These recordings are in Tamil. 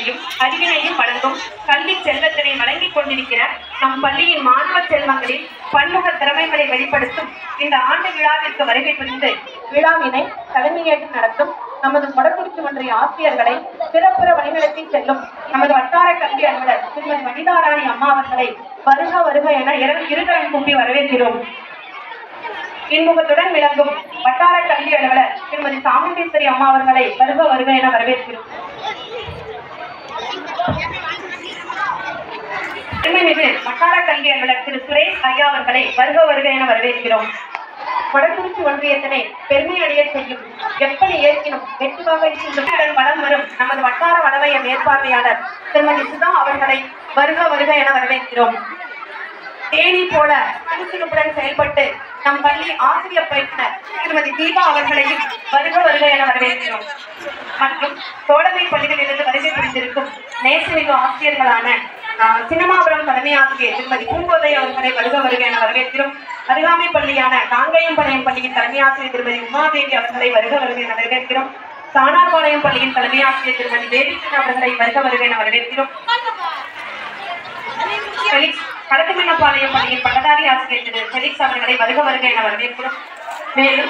அறிவையும் அறிவினையும் வழங்கும் கல்வி செல்வத்தினை வழங்கிக் கொண்டிருக்கிற நம் பள்ளியின் மாணவ செல்வங்களின் பன்முக திறமைகளை வெளிப்படுத்தும் இந்த ஆண்டு விழாவிற்கு வருகை புரிந்து விழாவினை தலைமையேற்று நடத்தும் நமது கொடக்குறிச்சி ஒன்றிய ஆசிரியர்களை சிறப்புற வழிநடத்தி செல்லும் நமது வட்டார கல்வி அலுவலர் திருமதி வனிதாராணி அம்மா அவர்களை வருக வருக என இரு- இருகரம் கூப்பி வரவேற்கிறோம் இன்முகத்துடன் விளங்கும் வட்டார கல்வி அலுவலர் திருமதி சாமுண்டீஸ்வரி அம்மா அவர்களை வருக வருக என வரவேற்கிறோம் பெருமைமிகு வட்டார கல்வி அலுவலர் திரு சுரேஷ் ஐயா அவர்களை வருக வருக என வரவேற்கிறோம் வடக்குறிச்சி ஒன்றியத்தினை பெருமை அடைய செய்யும் எப்படி ஏற்கினும் வெற்றி வகை சுற்றுடன் வலம் வரும் நமது வட்டார வளமைய மேற்பார்வையாளர் திருமதி சுதா அவர்களை வருக வருக என வரவேற்கிறோம் தேனி போல சுறுசுறுப்புடன் செயல்பட்டு நம் பள்ளி ஆசிரியர் பயிற்றுனர் திருமதி தீபா அவர்களையும் வருக வருக என வரவேற்கிறோம் மற்றும் தோழமை பள்ளிகளிலிருந்து வருகை புரிந்திருக்கும் நேசமிகு ஆசிரியர்களான ஆஹ், சின்னமாபுரம் தலைமை ஆசிரியர் திருமதி பூங்கோதை அவர்களை வருக வருக என வரவேற்கிறோம் அருகாமை பள்ளியான காங்கேயம்பாளையம் பள்ளியின் தலைமை ஆசிரியர் திருமதி உமாதேவி அவர்களை வருக வருக என வரவேற்கிறோம் சானார்பாளையம் பள்ளியின் தலைமை ஆசிரியர் திருமதி தேவிகன் அவர்களை வருக வருக என வரவேற்கிறோம் ஃபெலிக்ஸ் களத்துமன்னபாளையம் பள்ளியின் பட்டதாரி ஆசிரியர் திரு ஃபெலிக்ஸ் அவர்களை வருக வருக என வரவேற்கிறோம் மேலும்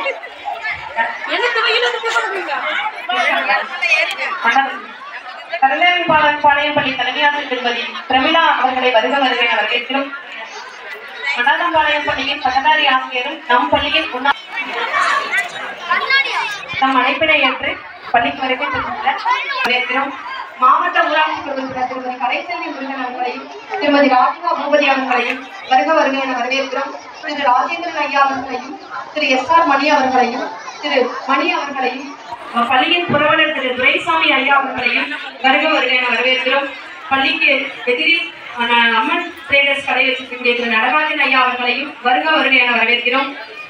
கடலேன்பாளையம் பாளையம் பள்ளி தலைமை ஆசிரியர் திருமதி பிரமிளா அவர்களை வருக வருக என வரவேற்கிறோம் மடாதம்பாளையம் பள்ளியின் பட்டதாரி ஆசிரியரும் நம் பள்ளியின் முன்னாள் நம் அழைப்பினை ஏற்று பள்ளிக்கு வருகை தந்துள்ள வரவேற்கிறோம் மாவட்ட ஊராட்சி குழு உறுப்பினர் திருமதி கலைச்செல்வி முருகன் அவர்களையும் திருமதி ராதிகா பூபதி அவர்களையும் வருக வருக என வரவேற்கிறோம் திரு ராஜேந்திரன் ஐயா அவர்களையும் திரு எஸ் ஆர் மணி அவர்களையும் திரு மணி அவர்களையும் அஹ், பள்ளியின் புரவலர் திரு துரைசாமி ஐயா அவர்களையும் வருக வருக என வரவேற்கிறோம் பள்ளிக்கு எதிரில் அஹ், அம்மன் ட்ரேடர்ஸ் கடை வச்சிருக்கக்கூடிய திரு நடராஜன் ஐயா அவர்களையும் வருக வருக என வரவேற்கிறோம்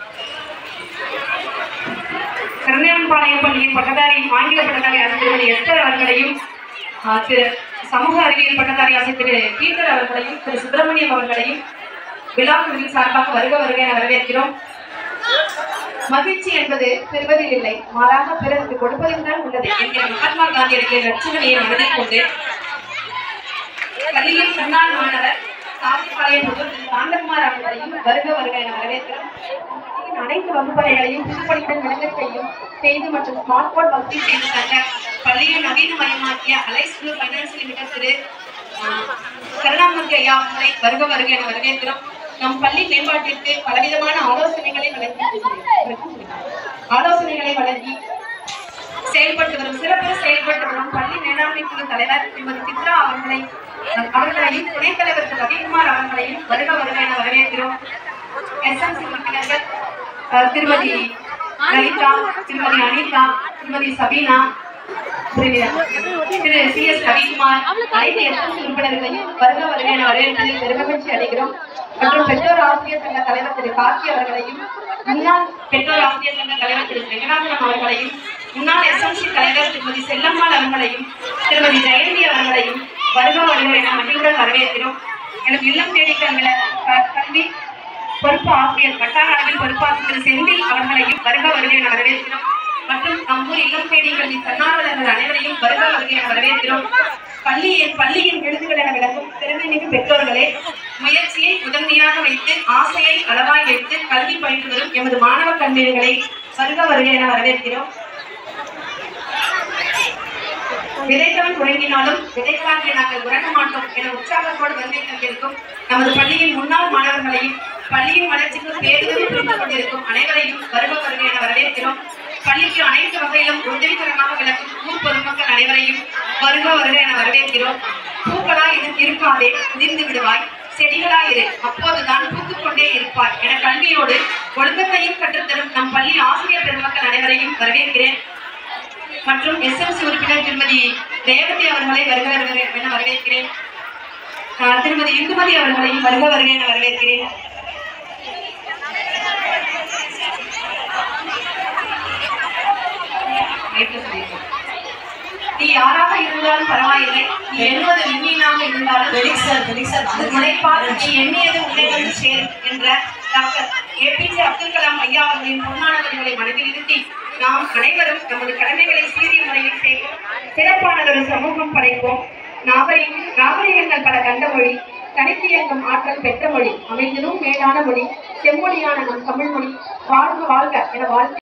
கருணாம்பாளையம் பள்ளியின் பட்டதாரி ஆங்கில பட்டதாரி ஆசிரியர் திருமதி எஸ்தர் அவர்களையும் ஆ, திரு சமூக அறிவியல் பட்டதாரி ஆசிரியர் திரு பீட்டர் அவர்களையும் திரு சுப்பிரமணியம் அவர்களையும் விழா குழுவின் சார்பாக வருக வருக என வரவேற்கிறோம் மகிழ்ச்சி என்பது பெறுவதில் இல்லை மாறாக பிறருக்கு கொடுப்பதில் தான் உள்ளது என்கிற மகாத்மா காந்தியடிகளின் லட்சணையை மனதில் கொண்டு பள்ளியின் முன்னாள் மாணவர் சாமிபாளையம் முதல் திரு சாந்தகுமார் அவர்களையும் வருக வருக என வரவேற்கிறோம் பள்ளியின் அனைத்து வகுப்பறைகளையும் புதுப்பணியுடன் விளங்க செய்யும் செய்து மற்றும் ஸ்மார்ட் போர்ட் வசதி செய்து தந்த பள்ளியை நவீனமயமாக்கிய அலைஸ் குழு பைனான்ஸ் லிமிடெட் திரு ஆஹ், கருணாமூர்த்தி ஐயா அவர்களை வருக வருக என வரவேற்கிறோம் நம் பள்ளி மேம்பாட்டிற்கு பலவிதமான ஆலோசனைகளை வழங்கி ஆலோசனைகளை வழங்கி செயல்பட்டு வரும் சிறப்பு செயல்பட்டு வரும் பள்ளி மேலாண்மை குழு தலைவர் திருமதி சித்ரா அவர்களை அவர்களையும் துணைத் தலைவர் திரு ரவிக்குமார் அவர்களையும் வருக வருக என வரவேற்கிறோம் எஸ்எம்சி உறுப்பினர்கள் அஹ், திருமதி லலிதா திருமதி அனிதா திருமதி சபீனா திரு- திரு சி எஸ் ரவிக்குமார் அனைத்து எஸ்எம்சி உறுப்பினர்களையும் வருக வருக என வரவேற்பதில் பெருமகிழ்ச்சி அடைகிறோம் மற்றும் பெற்றோர் ஆசிரியர் சங்க தலைவர் திரு கார்த்தி அவர்களையும் முன்னாள் பெற்றோர் ஆசிரியர் சங்க தலைவர் திரு வெங்கடாசலம் அவர்களையும் முன்னாள் எஸ்எம்சி தலைவர் திருமதி செல்லம்மாள் அவர்களையும் திருமதி ஜெயந்தி அவர்களையும் வருக வருக என மகிழ்வுடன் வரவேற்கிறோம் எனது இல்லம் தேடி கல்வில க- கல்வி பொறுப்பு ஆசிரியர் வட்டார அளவில் பொறுப்பாசிரியர் திரு செந்தில் அவர்களையும் வருக வருக என வரவேற்கிறோம் மற்றும் நம்மூர் இல்லம் தேடி கல்வி தன்னார்வலர்கள் அனைவரையும் வருக வருக என வரவேற்கிறோம் பள்ளியின் பள்ளியின் விருதுகள் என விளங்கும் திறமைமிகு பெற்றோர்களே முயற்சியை முதன்மையாக வைத்து ஆசையை அளவாய் வைத்து கல்வி பயின்று வரும் எமது மாணவ கல்வியர்களை வருக வருக என வரவேற்கிறோம் விதைத்தவன் உறங்கினாலும் விதைகளாகிய நாங்கள் உறங்க மாட்டோம் என உற்சாகத்தோடு வருகை தந்திருக்கும் நமது பள்ளியின் முன்னாள் மாணவர்களையும் பள்ளியின் வளர்ச்சிக்கு பேருதவி புரிந்து கொண்டிருக்கும் அனைவரையும் வருக வருக என வரவேற்கிறோம் பள்ளிக்கு அனைத்து வகையிலும் உதவிகரமாக விளக்கும் ஊர் பொதுமக்கள் அனைவரையும் வருக வருக என வரவேற்கிறோம் பூக்களாய் இது இருக்காதே உதிர்ந்து விடுவாய் செடிகளாய் இரு அப்போதுதான் பூத்துக் கொண்டே இருப்பாய் என கல்வியோடு ஒழுக்கத்தையும் கற்றுத்தரும் நம் பள்ளி ஆசிரியர் பெருமக்கள் அனைவரையும் வரவேற்கிறேன் மற்றும் எஸ்எம்சி உறுப்பினர் திருமதி ரேவதி அவர்களை வருக வருக என வரவேற்கிறேன் ஆஹ் திருமதி இந்துமதி அவர்களையும் வருக வருக என வரவேற்கிறேன் டி யாராக இருந்தாலும் பரவாயில்லை நீ எண்ணுவது விண்மீனாக இருந்தாலும் ஃபெலிக்ஸ் சார் ஃபெலிக்ஸ் சார் அது முளைப்பால் நீ எண்ணியது உன்னை வந்து சேரும் என்ற டாக்டர் ஏபிஜே அப்துல் கலாம் ஐயா அவர்களின் பொன்னானவர்களை மனதில் இருத்தி நாம் அனைவரும் நமது கடமைகளை சீரிய முறையில் செய்வோம் சிறப்பானதொரு சமூகம் படைப்போம் நாகரிக நாகரிகங்கள் பல கண்ட மொழி தனித்து இயங்கும் ஆற்றல் பெற்ற மொழி அமைந்ததும் மேலான மொழி செம்மொழியான நம் தமிழ் மொழி வாழ்க வாழ்க என வாழ்த்து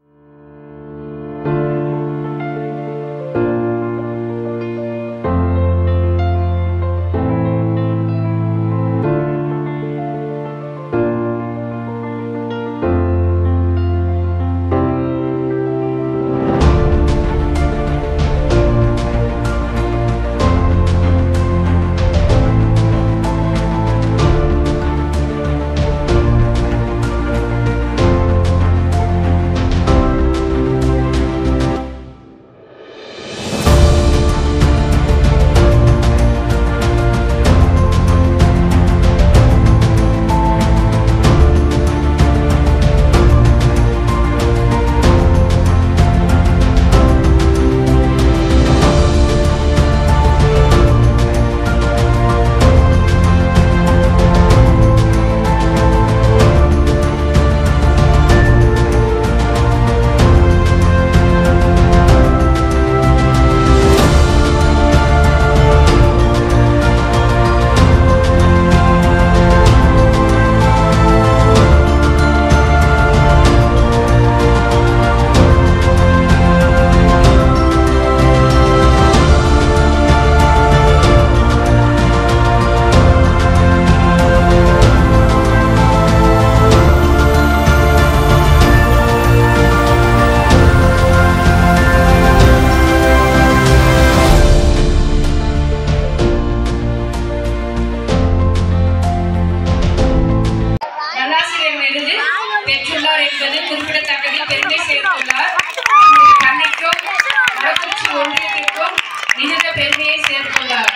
நல்லாசிரியர் விருது பெற்றுள்ளார் என்பது குறிப்பிடத்தக்கது பெருமை சேர்த்துள்ளார் நம்முடைய கண்ணைக்கும் மரக்குச்சி ஒன்றியத்திற்கும் மிகுந்த பெருமையை சேர்த்துள்ளார்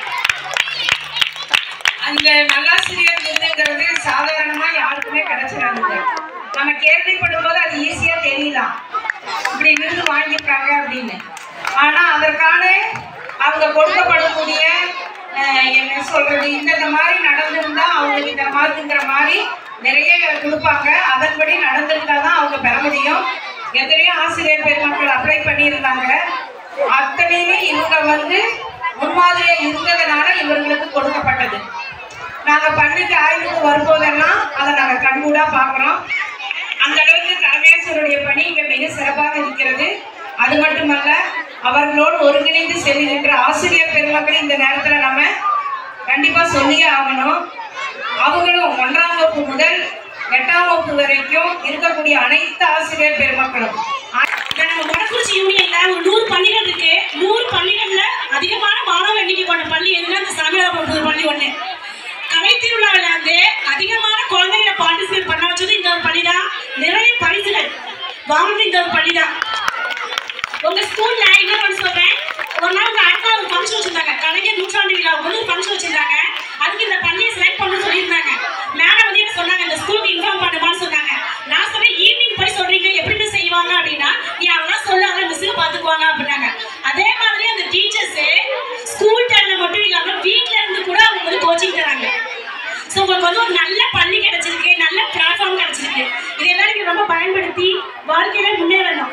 அந்த நல்லாசிரியர் விருதுங்கிறது சாதாரணமா யாருக்குமே கிடைச்சிடாதுங்க நம்ம கேள்விப்படும் போது அது ஈஸியா தெரியலாம் இப்படி விருது வாங்கியிருக்காங்க அப்படின்னு ஆனா அதற்கான அவங்க கொடுக்கப்படக்கூடிய அஹ், என்ன சொல்றது இந்தந்த மாதிரி நடந்திருந்தா அவங்களுக்கு இந்த மாதிரிங்கிற மாதிரி நிறைய கொடுப்பாங்க அதன்படி நடந்திருந்தா தான் அவங்க பெற முடியும் எத்தனையோ ஆசிரியர் பெருமக்கள் அப்ளை பண்ணியிருந்தாங்க அத்தனையுமே இவங்க வந்து முன்மாதிரியா இருந்ததுனால இவர்களுக்கு கொடுக்கப்பட்டது நாங்க பண்ணிட்டு ஆய்வுக்கு வரும்போதெல்லாம் அதை நாங்க கண்கூடா பார்க்குறோம் அந்த அளவுக்கு தலைமையாசிரியருடைய பணி இங்க மிக சிறப்பாக இருக்கிறது அது மட்டுமல்ல அவர்களோடு ஒருங்கிணைந்து செல்கின்ற ஆசிரியர் பெருமக்கள் இந்த நேரத்துல நம்ம கண்டிப்பா சொல்லியே ஆகணும் அவங்களும் ஒன்றாம் வகுப்பு முதல் எட்டாம் வகுப்பு வரைக்கும் இருக்கக்கூடிய அனைத்து ஆசிரியர் பெருமக்களும் இப்ப நம்ம மணக்குறிச்சி யூனியன்ல ஒரு நூறு பள்ளிகள் இருக்கு நூறு பள்ளிகள்ல அதிகமான மாணவ எண்ணிக்கை கொண்ட பள்ளி எதுனா இந்த சாமியார் பள்ளி ஒண்ணு கலை திருவிழாவில வந்து அதிகமான குழந்தைகளை பார்ட்டிசிபேட் பண்ண வச்சது இந்த ஒரு பள்ளி தான் நிறைய பரிசுகள் வாங்கினது இந்த ஒரு பள்ளி தான் உங்க ஸ்கூல்ல இன்னொரு ஒன்று சொல்றேன் ஒரு நாள் உங்க அக்கா ஒரு ஃபங்க்ஷன் வச்சிருந்தாங்க கலைஞர் நூற்றாண்டு விழாவுக்கு வந்து ஃபங்க்ஷன் வச்சிருந்தாங்க அதுக்கு இந்த பள்ளியை செலக்ட் பண்ண சொல்லியிருந்தாங்க மேடம் வந்து என்ன சொன்னாங்க இந்த ஸ்கூலுக்கு இன்ஃபார்ம் பண்ணுமான்னு சொன்னாங்க நான் சொன்னேன் ஈவினிங் போய் சொல்றீங்க எப்படி செய்வாங்க அப்படின்னா நீ அதெல்லாம் சொல்லாத மிஸ்ஸுக்கு பாத்துக்குவாங்க அப்படின்னாங்க அதே மாதிரி அந்த டீச்சர்ஸ் ஸ்கூல் டைம்ல மட்டும் இல்லாம வீட்ல இருந்து கூட அவங்க வந்து கோச்சிங் தராங்க ஸோ உங்களுக்கு வந்து ஒரு நல்ல பள்ளி கிடைச்சிருக்கு நல்ல பிளாட்ஃபார்ம் கிடைச்சிருக்கு இதெல்லாம் நீங்க ரொம்ப பயன்படுத்தி வாழ்க்கையில முன்னேறணும்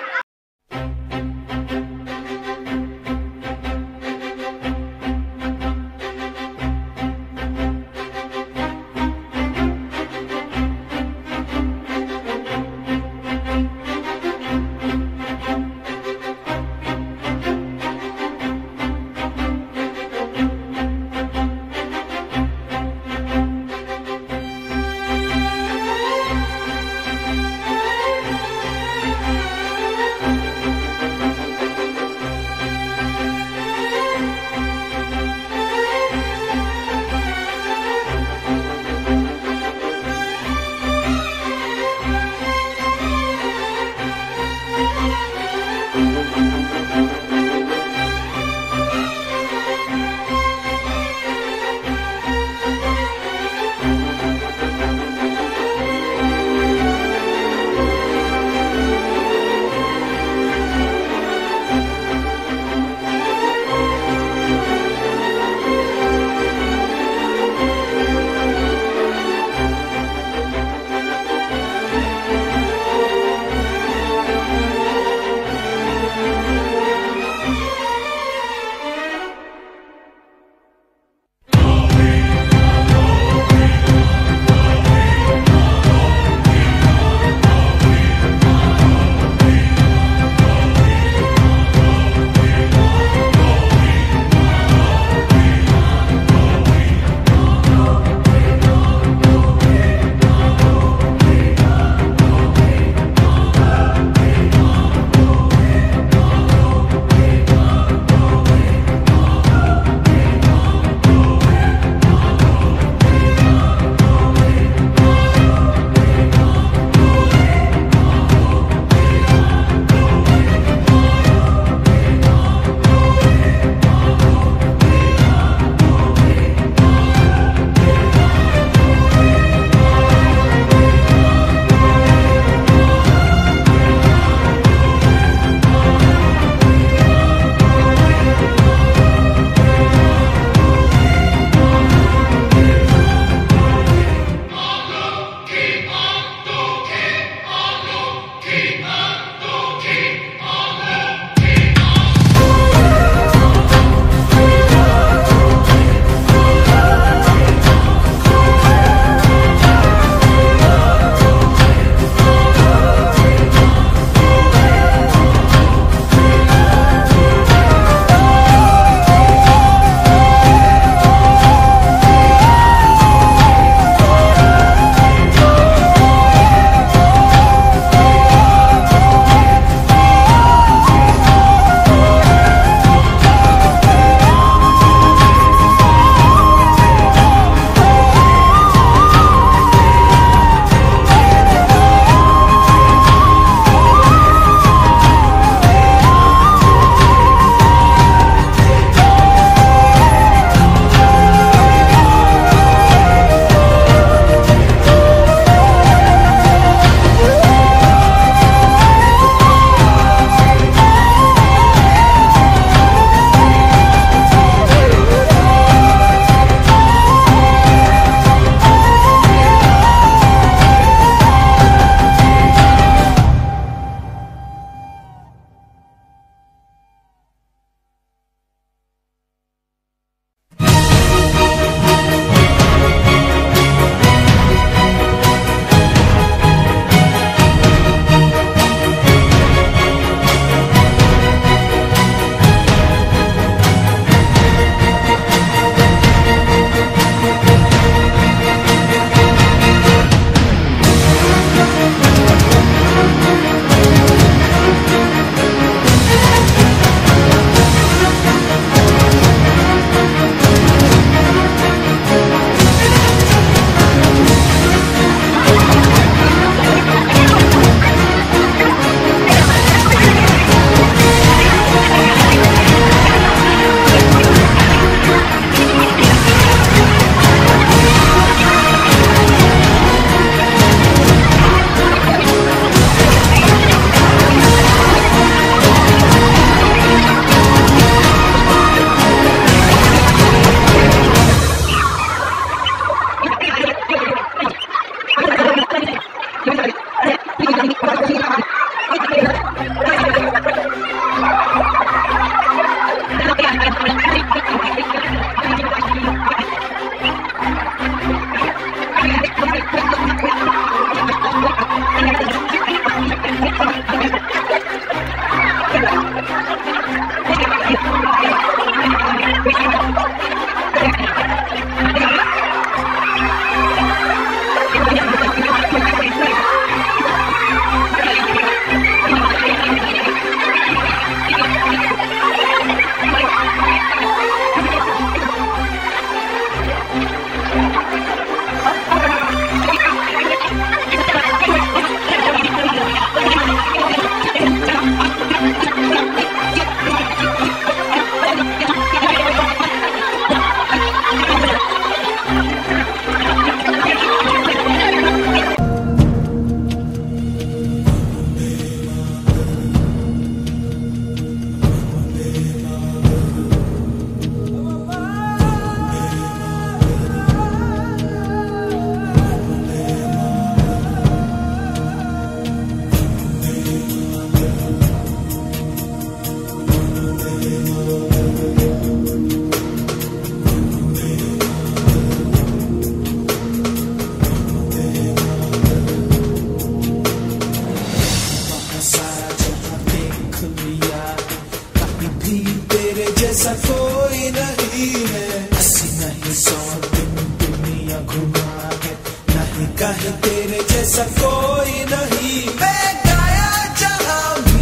चाहे तेरे जैसा कोई नहीं मैं गाया जहां भी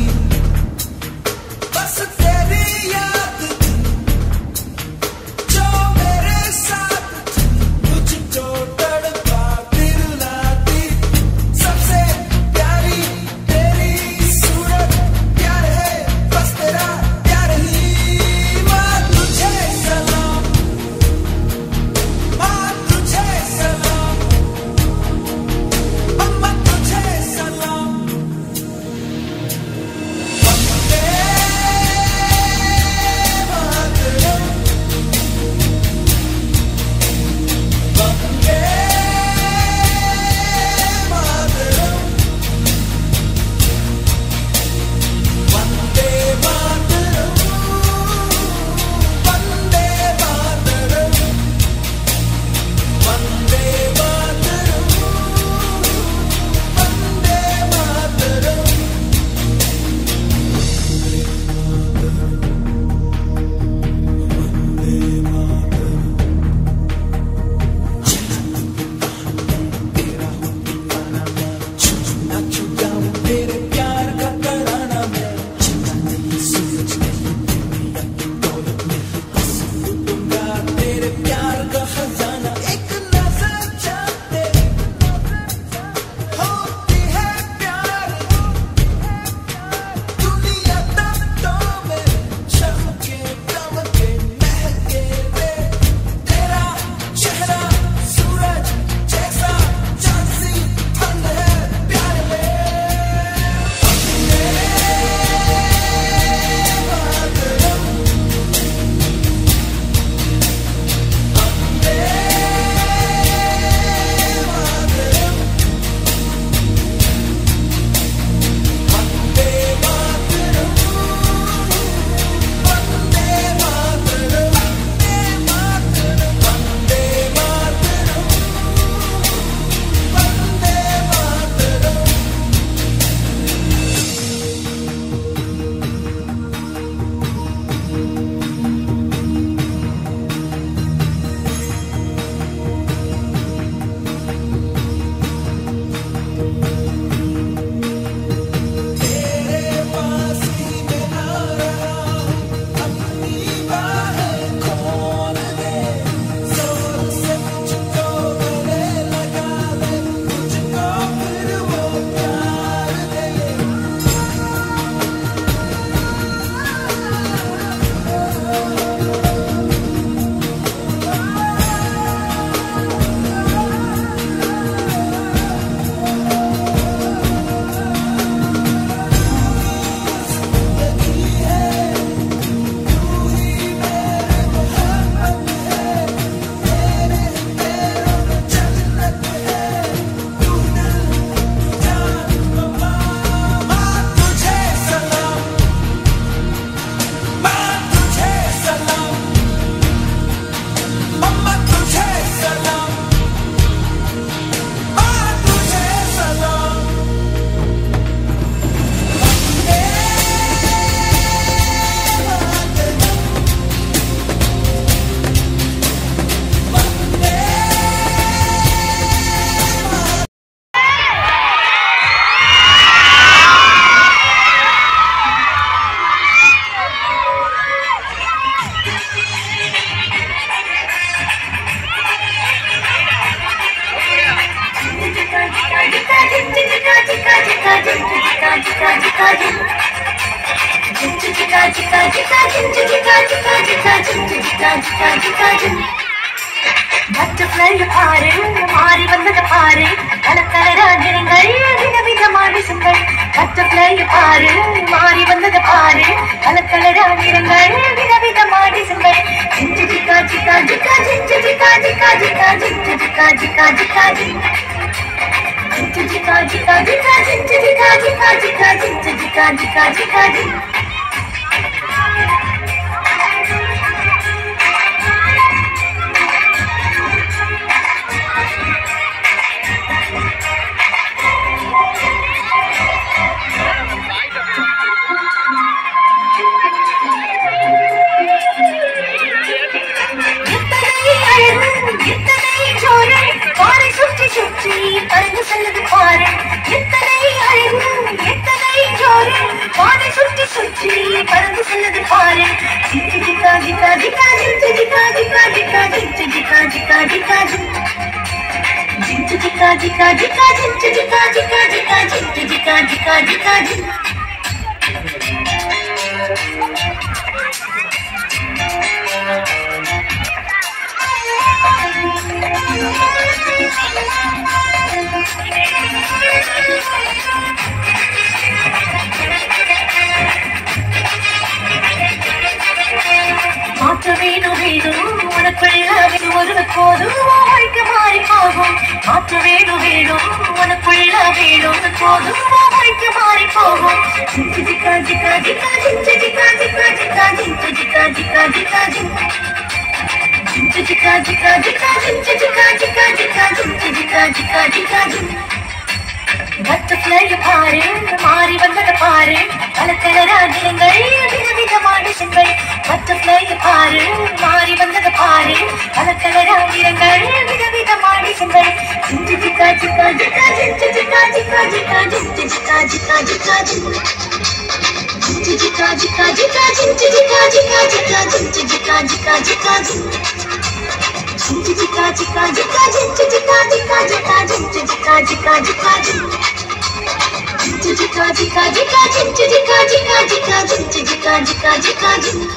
बस तेरी याद थी जो मेरे साथ थी मुझको तड़पा फिर लाती सबसे प्यारी तेरी सूरत प्यार है बस तेरा प्यार ही माँ तुझे सलाम माँ तुझे सलाम अम्मा तुझे सलाम वंदे मातरम वंदे मातरम वंदे मातरम वंदे मातरम वंदे मातरम वंदे मातरम ना छुड़ाऊं तेरे प्यार का तराना मैं चिंता नहीं सूरज नहीं दुनिया की दौलत में बस लूटूंगा तेरे प्यार का खजाना एक नजर चाहते होती है प्यार दुनिया तख्तों में चमके दमके महके रे तेरा चेहरा सूरज जैसा चांद सी ठंड है प्यार में वंदे मातरम वंदे मातरम वंदे मातरम वंदे मातरम तेरे पास ही मैं आ रहा हूँ अपनी बाहें खोल दे जोर से मुझको गले लगा ले मुझको फिर वो प्यार दे माँ तुझे सलाम माँ तुझे सलाम मम्मा तुझे सलाम माँ तुझे सलाम वंदे मातरम वंदे பட்டர்ஃப்ளை பாரு மாறி வந்தது பாரு கலக்கலராஜனங்கள் விதவிதமான சுங்கள் பட்டர்ஃப்ளை பாரு மாறி வந்தது பாரு கலக்கலராஜனங்கள் விதவிதமான சுங்கள் ஜிஞ்சு ஜிகா ஜிகா ஜிகா ஜிஞ்சு ஜிகா ஜிகா ஜிகா ஜிஞ்சு ஜிகா ஜிகா ஜிகா ஜிஞ்சு ஜிகா ஜிகா ஜிகா ஜிஞ்சு ஜிகா ஜிகா ஜிகா ஜிஞ்சு ஜிகா ஜிகா ஜிகா ஜி எத்தனை அழகு எத்தனை ஜோரம் பாறை சுற்றி சுற்றி பறந்து செல்லுது பாரு எத்தனை அழகு எத்தனை ஜோரு பாதை சுற்றி சுற்றி பறந்து செல்லுது பாரு ஜிக்கு ஜிக்கா ஜிக்கா ஜிக்கா ஜிக்கு ஜிக்கா ஜிக்கா ஜிக்கா ஜிக்கு ஜிக்கா ஜிக்கா ஜிக்கா ஜிக்கு ஜிக்கா ஜிக்கா ஜிக்கா ஜிக்கு ஜிக்கா ஜிக்கா ஜிக்கா ஜிக்கு ஜிக்கா ஜிக்கா ஜிக்கா ஜிக்கா மாற்ற வேணும் வேணும் உனக்குள்ள ஒரு போதும் வாழ்க்கை மாறி போகும் மாற்ற வேணும் வேணும் உனக்குள்ள வேணும் போதும் வாழ்க்கை மாறி போகும் ஜிக்கு ஜிக்கா ஜிக்கா ஜிக்கா ஜிக்கு ஜிக்கா ஜிக்கா ஜிக்கா ஜிக்கு ஜிக்கா ஜிக்கா ஜிக்கா ஜிக்கு ஜிக்கா ஜிக்கா ஜிக்கா ஜிக்கு ஜிக்கா ஜிக்கா ஜிக்கா ஜிக்கு ஜிக்கா ஜிக்கா ஜிக்கா ஜிக்கு பட்டர்ஃப்ளை பாரு மாறி வந்தத பாரு பல கலராகிரங்கள் விதவிதமான செங்கள் பட்டர்ஃப்ளை பாரு மாறி வந்தத பாரு பல கலராகிரங்கள் விதவிதமான செங்கள் ஜிஞ்சு ஜிக்கா ஜிக்கா ஜிக்கா ஜிஞ்சு ஜிக்கா ஜிக்கா ஜிக்கா ஜிஞ்சு ஜிக்கா ஜிக்கா ஜிக்கா ஜிஞ்சு ஜிக்கா ஜிக்கா ஜிக்கா ஜிஞ்சு ஜிக்கா ஜிக்கா ஜிக்கா ஜிஞ்சு ஜிக்கா ஜிக்கா ஜிக்கா ஜிஞ்சு ஜிக்கா ஜிக்கா ஜிக்கா ஜிஞ்சு ஜிக்கா ஜிக்கா ஜிக்கா ஜிஞ்சு ஜிக்கா ஜிக்கா ஜிக்கா ஜிக்கா ஜிக்கா ஜிக்கா ஜிஞ்சு ஜிக்கா ஜிக்கா ஜிக்கா ஜிஞ்சு ஜிக்கா ஜிக்கா ஜிக்கா ஜிக்கா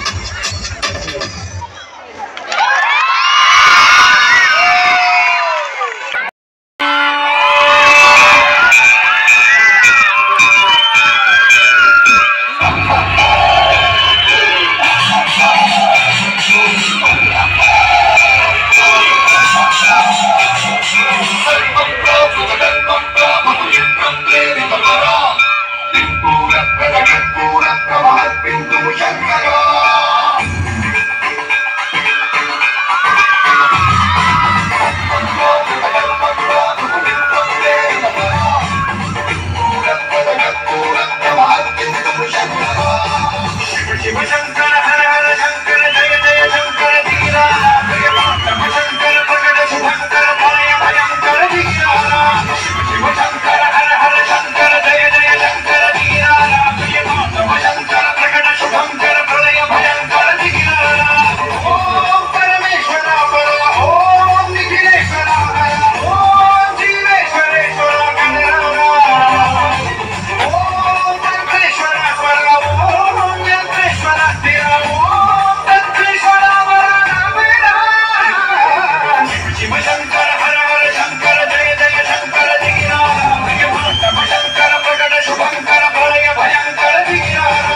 ಶಿವಶಂಕರ ಹರ ಹರ ಶಂಕರ ಜಯ ಜಯ ಶಂಕರ ಧೀರ ಶಂಕರ ಪ್ರಕಟ ಶುಭಂಕರ ಭಯ ಭಯಂಕರ ಧೀರ ಶಿವಶಂಕರ ಹರ ಹರ ಶಂಕರ ಜಯ ಜಯ ಶಂಕರ ಧೀರ ಶಂಕರ ಪ್ರಕಟ ಶುಭಂಕರ ಪ್ರಳಯ ಭಯಂಕರ ಧೀರ ಓಂ ಪರಮೇಶ್ವರ ಪರ ಓಂ ನಿಖಿಲೇಶ್ವರ ಹರ ಓಂ ಜೀವೇಶ್ವರೇಶ್ವರ ಕನರ ಓಂ ತಂತ್ರೇಶ್ವರ ಸ್ವರ ಓಂ ಯಂತ್ರೇಶ್ವರ ಸ್ಥಿರ ಓಂ ತಂತ್ರೇಶ್ವರ ವರ ನಮಃ. ಶಿವಶಂಕರ ಹರ ಹರ ಶಂಕರ ಜಯ ಜಯ ಶಂಕರ ಧೀರ ಶಂಕರ ಪ್ರಕಟ ಶುಭಂಕರ ಪ್ರಳಯ ಭಯಂಕರ ಧೀರ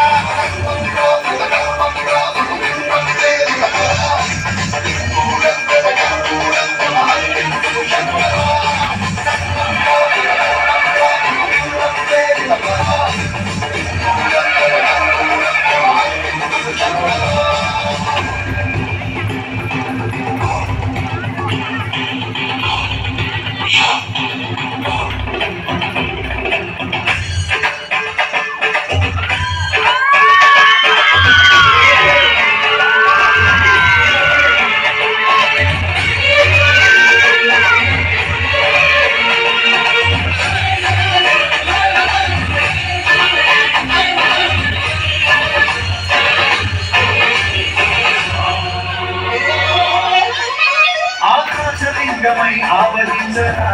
ఆకాశలింగమై ఆవరించరా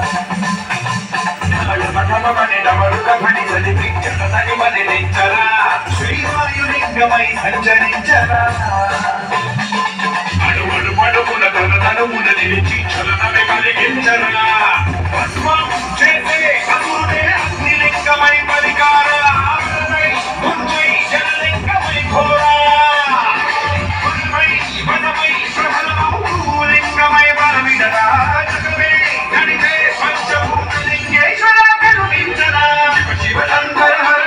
శ్రీవాయులింగమై సంచరించరా అడుగుడు పడుకుల తనమున నిలిచి చలనమే కలిగించరా భస్మం చేసే అసురుడే అగ్నిలింగమై పరికార ఆకరమై గుంజై జలలింగమై ఘోరా వనమై వనమై ప్రహలమౌలింగమై బలమిడరా జగమే నడిచే పంచభూతలింగేశ్వర కరుణించరా శివ శివ శంకర హర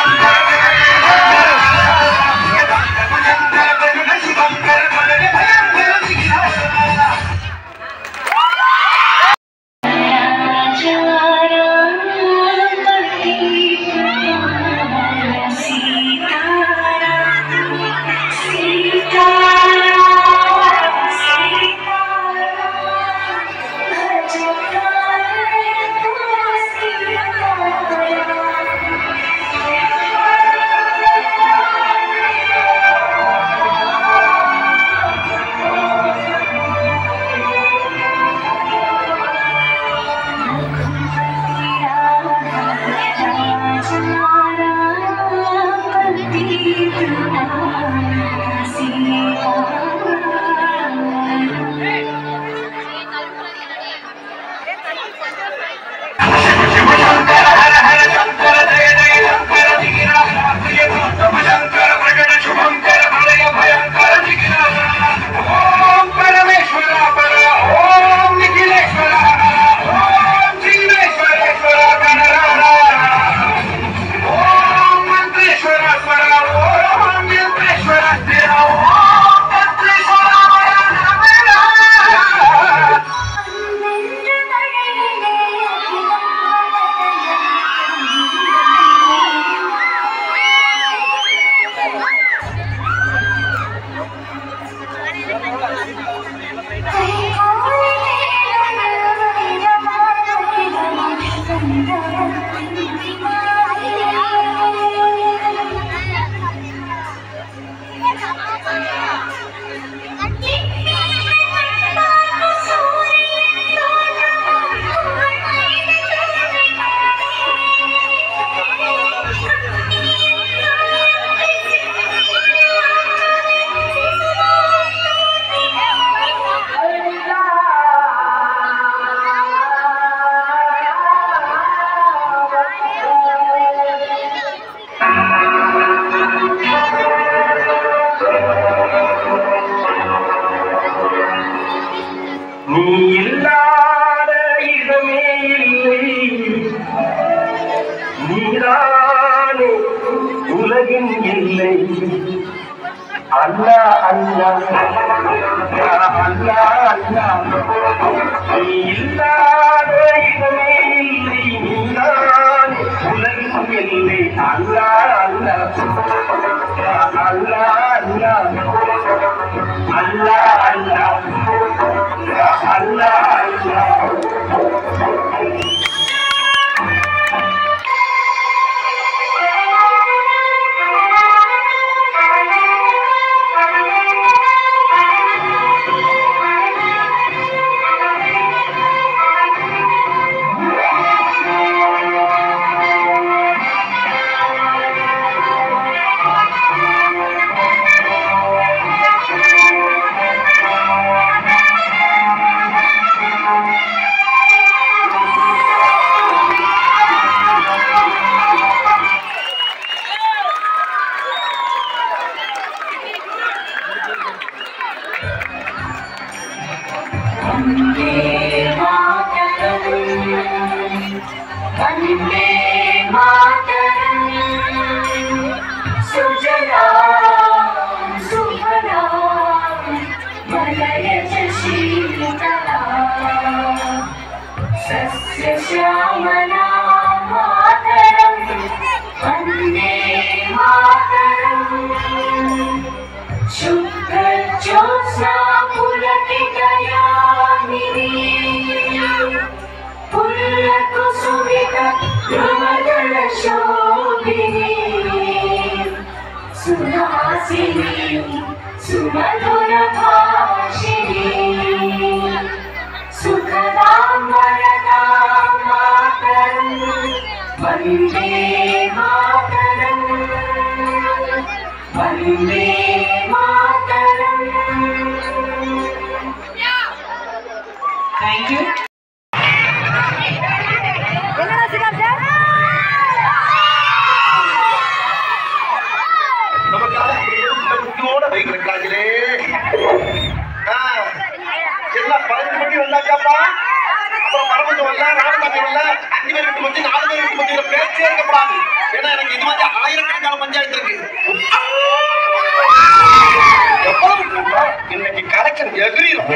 శంకర ప్రకట శుభంకర భయ భయంకర దిగిరా ராஜா அல்லா அல்லா அல்லா அல்லா நீ இல்லாத இடமே இல்லை நீதான் உலகில் இல்லை அல்லா அல்லா அல்லா அல்லா அல்லா அல்லா அல்லா அல்லா श्यामला मातरम् वन्दे मातरम् शुभ्रज्योत्स्ना पुलकितयामिनी पुल्लकुसुमित ध्रुवदलशोभिनी सुहासिनी सुमधुरभाषिणी सुखदां वरदां मातरम् वन्दे मातरम् वन्दे मातरम् தேங்க்யூ நமக்காக புத்தியோட வைக்கிறாங்களே எல்லாம் பதினஞ்சு மணி வந்தாச்சாப்பா அப்புறம் பரமஞ்சம் வரல ராமசாமி வரல அஞ்சு பேர் வீட்டு பத்தி நாலு பேர் வீட்டு பத்தியில பேச்சே இருக்கப்படாது ஏன்னா எனக்கு இது மாதிரி ஆயிரக்கணக்கான பஞ்சாயத்து இருக்கு எவ்வளவு கூட்டம்? இன்னைக்கு கலெக்ஷன் எகிரிடும்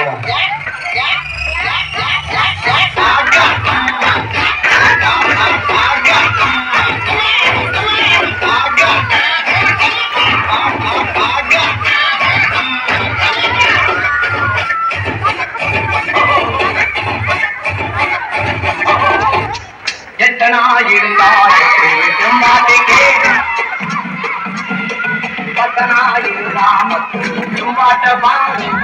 எத்தனா இருந்தா மாட்டேங்க பத்தனா இருந்தா மட்டும் மாட்டவா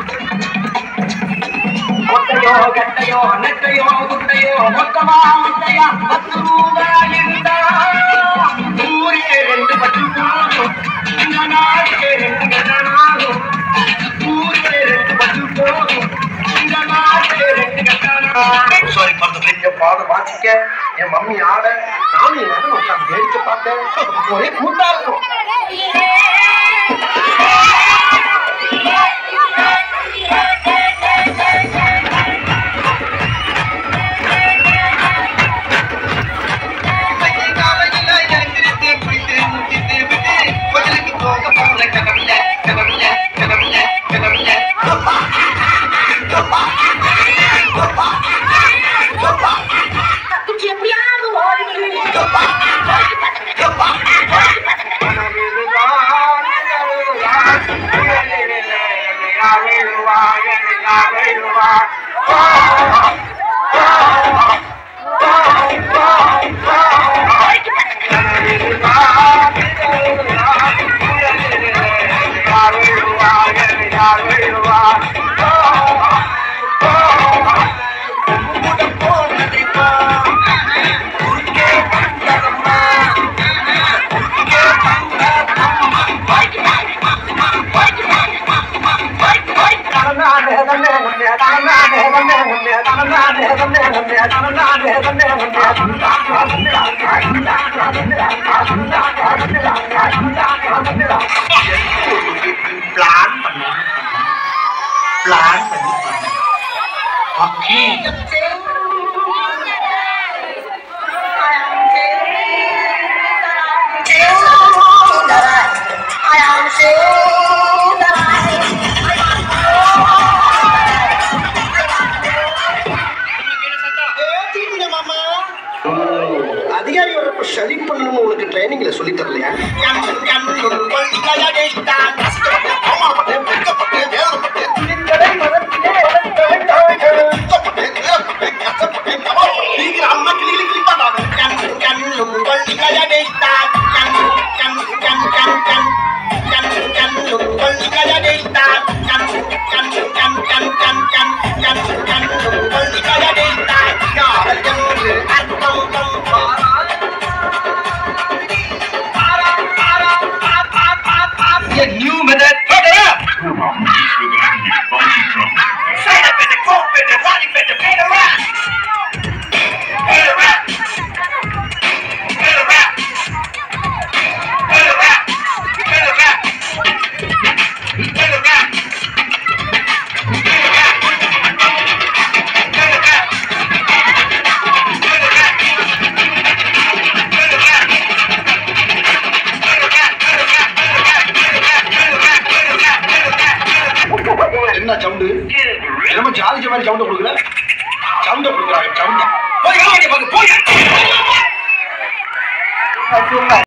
ஒத்தையோ கட்டையோ நெட்டையோ குட்டையோ மொத்தமா முட்டையா பத்து ரூபாய் இருந்தா ஊரே ரெண்டு பத்து போதும் இந்த நாட்டுக்கு ரெண்டு கட்டணாகும் ஊரே ரெண்டு பத்து போதும் இந்த நாட்டுக்கு ரெண்டு கட்டணாகும் சாரி பார்த்து என் பாட வாசிக்க என் மம்மி ஆட நானும் என் மகன் உட்காந்து வேடிக்கை பார்த்தேன் ஒரே கூட்டா இருக்கும் பிளான் பண்ண பிளான் பண்ணி ஓகே I am so நோயாளி வரப்ப சரி பண்ணணும்னு உனக்கு ட்ரைனிங்ல சொல்லி தரலையா இத்தனை மதத்திலே வளர்த்தவன் நாங்கள். A new method. Put it up. Sign up in the court with the body with the pay the rap. Pay the rap. Pay the rap. Pay the rap. Pay the rap. Pay the rap. Pay the rap. Pay the rap. Pay the rap. Pay the rap. என்ன சவுண்டு என்னமோ ஜாதிச்ச மாதிரி சவுண்ட் கொடுக்குற சவுண்ட கொடுக்குறாங்க சவுண்ட போய் வேலை பார்க்க போய்